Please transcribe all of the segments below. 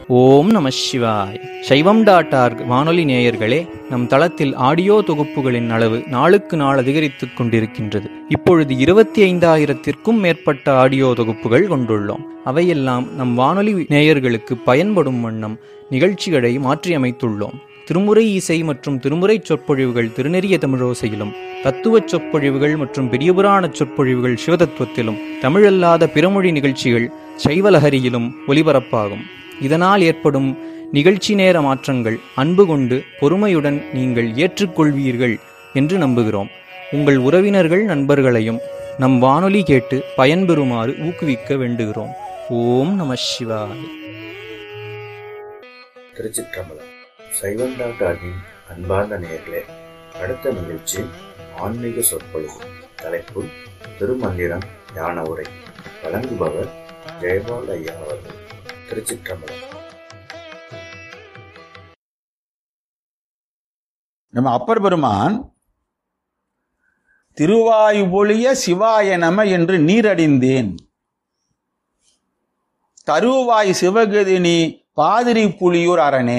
ஓம் நம சிவாய் சைவம் டாட் ஆர்க் வானொலி நேயர்களே நம் தளத்தில் ஆடியோ தொகுப்புகளின் அளவு நாளுக்கு நாள் அதிகரித்துக் கொண்டிருக்கின்றது இப்பொழுது இருபத்தி ஐந்தாயிரத்திற்கும் மேற்பட்ட ஆடியோ தொகுப்புகள் கொண்டுள்ளோம் அவையெல்லாம் நம் வானொலி நேயர்களுக்கு பயன்படும் வண்ணம் நிகழ்ச்சிகளை மாற்றியமைத்துள்ளோம் திருமுறை இசை மற்றும் திருமுறை சொற்பொழிவுகள் திருநெறிய தமிழோசையிலும் தத்துவச் சொற்பொழிவுகள் மற்றும் பெரியபுராண சொற்பொழிவுகள் சிவதத்துவத்திலும் தமிழல்லாத பிறமொழி நிகழ்ச்சிகள் சைவலஹரியிலும் ஒலிபரப்பாகும் இதனால் ஏற்படும் நிகழ்ச்சி நேர மாற்றங்கள் அன்பு கொண்டு பொறுமையுடன் நீங்கள் ஏற்றுக்கொள்வீர்கள் என்று நம்புகிறோம் உங்கள் உறவினர்கள் நண்பர்களையும் நம் வானொலி கேட்டு பயன்பெறுமாறு ஊக்குவிக்க வேண்டுகிறோம் ஓம் நம சிவாய திருச்சிற்றம்பலம் சைவம் டாக்டரின் அன்பார்ந்த நேயர்களே அடுத்த நிகழ்ச்சி ஆன்மீக சொற்பொழிவு தலைப்பு திருமந்திரம் ஞான உரை வழங்குபவர் ஜெயபால் ஐயா அவர்கள் திருச்சிற்றம்பலம் நம்ம அப்பர் பெருமான் திருவாயுபொழிய சிவாய நம என்று நீரடிந்தேன் தருவாய் சிவகதினி பாதிரி புலியூர் அரணே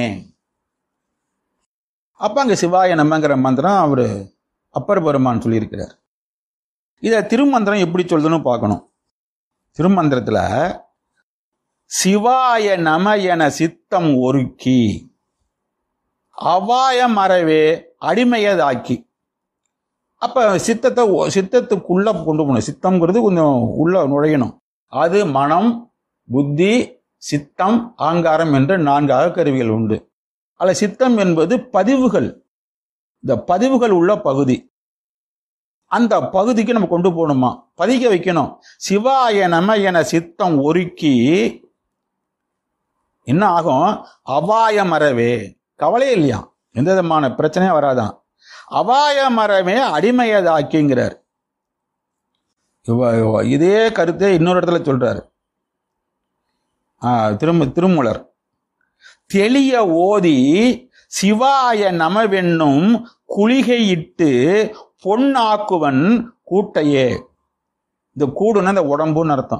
அப்ப அங்க சிவாய நமங்கிற மந்திரம் அவரு அப்பர் பெருமான் சொல்லியிருக்கிறார் இத திருமந்திரம் எப்படி சொல்லுதுன்னு பார்க்கணும் திருமந்திரத்துல சிவாய நம என சித்தம் ஒருக்கி அவாய மறவே அடிமையதாக்கி அப்ப சித்தத்தை ஒ- சித்தத்துக்குள்ள கொண்டு போகணும் சித்தம்ங்கிறது கொஞ்சம் உள்ள நுழையணும் அது மனம் புத்தி சித்தம் ஆங்காரம் என்ற நான்கு அகக்கருவிகள் உண்டு அல்ல சித்தம் என்பது பதிவுகள் இந்த பதிவுகள் உள்ள பகுதி அந்த பகுதிக்கு நம்ம கொண்டு போகணுமா பதிக்க வைக்கணும் சிவாய நம என சித்தம் ஒருக்கி என்ன ஆகும் அபாய மறவே கவலையே இல்லையா எந்த விதமான பிரச்சனையும் வராதான் அபாய மரமே அடிமையதாக்கிங்கிறார் இவ- இவ- இதே கருத்தை இன்னொரு இடத்துல சொல்றாரு ஆ, திரும் திருமூலர் தெளிய ஓதி சிவாய நமவென்னும் குளிகையிட்டு பொன்னாக்குவன் கூட்டையே இந்த கூடுன்னா இந்த உடம்புன்னு அர்த்தம்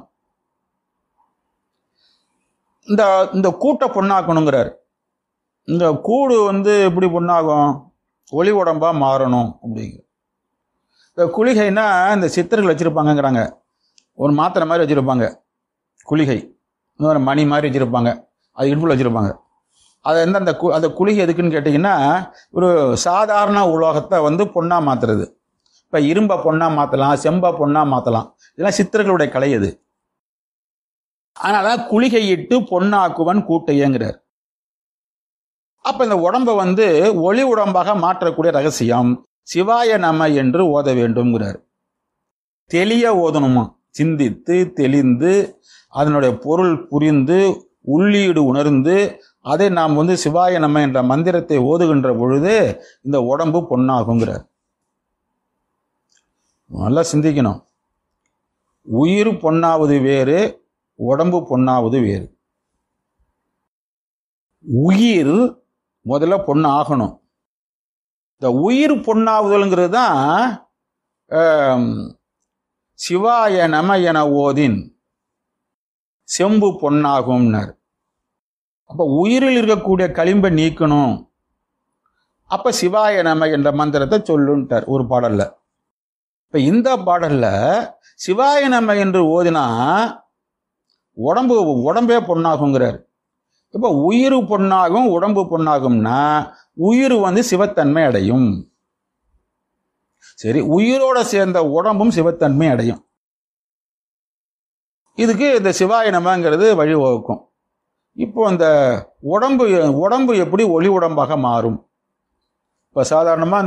இந்த இந்த கூட்டை பொண்ணாக்கணுங்கிறார் இந்த கூடு வந்து எப்படி பொண்ணாகும் ஒளி உடம்பா மாறணும் அப்படிங்கிற இந்த குளிகைன்னா இந்த சித்தர்கள் வச்சிருப்பாங்கங்கிறாங்க ஒரு மாத்திரை மாதிரி வச்சிருப்பாங்க குளிகை இன்னொரு மணி மாதிரி வச்சிருப்பாங்க அது இடுப்பில் வச்சிருப்பாங்க அது எந்த அந்த கு- அந்த குளிகை எதுக்குன்னு கேட்டிங்கன்னா ஒரு சாதாரண உலோகத்தை வந்து பொண்ணா மாத்துறது இப்போ இரும்பை பொண்ணா மாற்றலாம் செம்பை பொண்ணா மாற்றலாம் இதெல்லாம் சித்தர்களுடைய கலை அது அதனால குளிகையிட்டு பொன்னாக்குவன் கூட்டையங்கிறார் அப்ப இந்த உடம்பை வந்து ஒளி உடம்பாக மாற்றக்கூடிய ரகசியம் சிவாய நம என்று ஓத வேண்டும்ங்கிறார் தெளிய ஓதணுமா சிந்தித்து தெளிந்து அதனுடைய பொருள் புரிந்து உள்ளீடு உணர்ந்து அதை நாம் வந்து சிவாய நம என்ற மந்திரத்தை ஓதுகின்ற பொழுது இந்த உடம்பு பொன்னாகுங்கிறார் நல்லா சிந்திக்கணும் உயிர் பொன்னாவது வேறு உடம்பு பொன்னாவது வேறு உயிர் முதல்ல பொண்ணு ஆகணும் இந்த உயிர் பொண்ணாவுதல்ங்கிறது தான் ஆம், சிவாய நம என ஓதின் செம்பு பொன்னாகும்னார் அப்ப உயிரில் இருக்கக்கூடிய களிம்பை நீக்கணும் அப்ப சிவாய நம என்ற மந்திரத்தை சொல்லுன்ட்டார் ஒரு பாடல்ல இப்ப இந்த பாடல்ல சிவாய நம என்று ஓதினா உடம்பு உடம்பே பொன்னாகுங்கிறார் இப்ப உயிர் பொன்னாகும் உடம்பு பொன்னாகும்னா உயிர் வந்து சிவத்தன்மை அடையும் சரி உயிரோட சேர்ந்த உடம்பும் சிவத்தன்மை அடையும் இதுக்கு இந்த சிவாய நமங்கிறது வழிவகுக்கும் இப்போ இந்த உடம்பு உடம்பு எப்படி ஒளி உடம்பாக மாறும் இப்போ சாதாரணமாக